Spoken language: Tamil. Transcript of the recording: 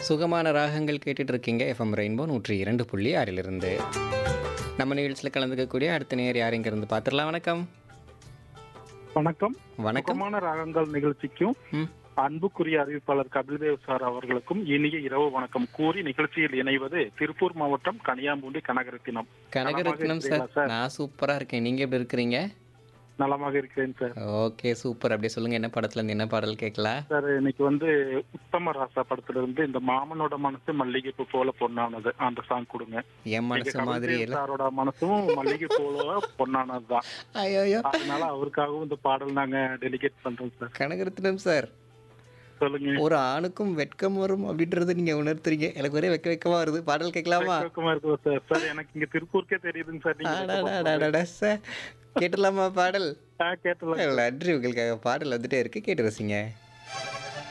சுகமான ராகங்கள் கேட்டுட்டு இருக்கீங்க எஃப்எம் ரெயின்போ நூற்றி இரண்டு புள்ளி ஆறிலிருந்து நம்ம நிகழ்ச்சியில் கலந்துக்கக்கூடிய அடுத்த நேர் யார் இருந்து பார்த்துடலாம் வணக்கம் வணக்கம் வணக்கம் சுகமான ராகங்கள் நிகழ்ச்சிக்கும் ம் அன்புக்குரிய அறிவிப்பாளர் கபில்தேவ் சார் அவர்களுக்கும் இனிய இரவு வணக்கம் கூறி நிகழ்ச்சியில் இணைவது திருப்பூர் மாவட்டம் கனியாம்பூண்டி கனகரத்தினம் கனகரத்னம் சார் இருக்கிறீங்களா சார்? நான் சூப்பராக இருக்கேன் நீங்கள் எப்படி இருக்கிறீங்க நலமாக இருக்கிறேன் சார் ஓகே சூப்பர் அப்படியே சொல்லுங்கள் என்ன படத்துல இருந்து என்ன பாடல் கேட்கலாம் சார் இன்னைக்கு வந்து உத்தம ராசா படத்துல இருந்து இந்த மாமனோட மனசு மல்லிகைப்பூ போல பொண்ணானது அந்த சாங் கொடுங்க என் மனசு இன்னைக்கு மாதிரி கபில்தேவ் எல்லாம் சாரோட மனசும் மல்லிகை போல பொண்ணானதுதான் ஐயோ அதனால அவருக்காகவும் இந்த பாடல் நாங்க டெலிகேட் பண்றோம் சார் கனகரத்னம் சார் சொல்லுங்க ஒரு ஆணுக்கும் வெட்கம் வரும் அப்படின்றத நீங்க உணர்த்துறீங்க எனக்கு ஒரே வெக்க வெக்கமா வருது பாடல் கேட்கலாமா வெக்கமா இருக்குது சார் சார் எனக்கு இங்க திருப்பூருக்கே தெரியுதுங்க சார் நீங்க அடடடடடட சார் கேட்டுடலாமா பாடல் ஆ, கேட்டலாம் நன்றி உங்களுக்காக பாடல் வந்துட்டே இருக்கு கேட்டு ரசிங்க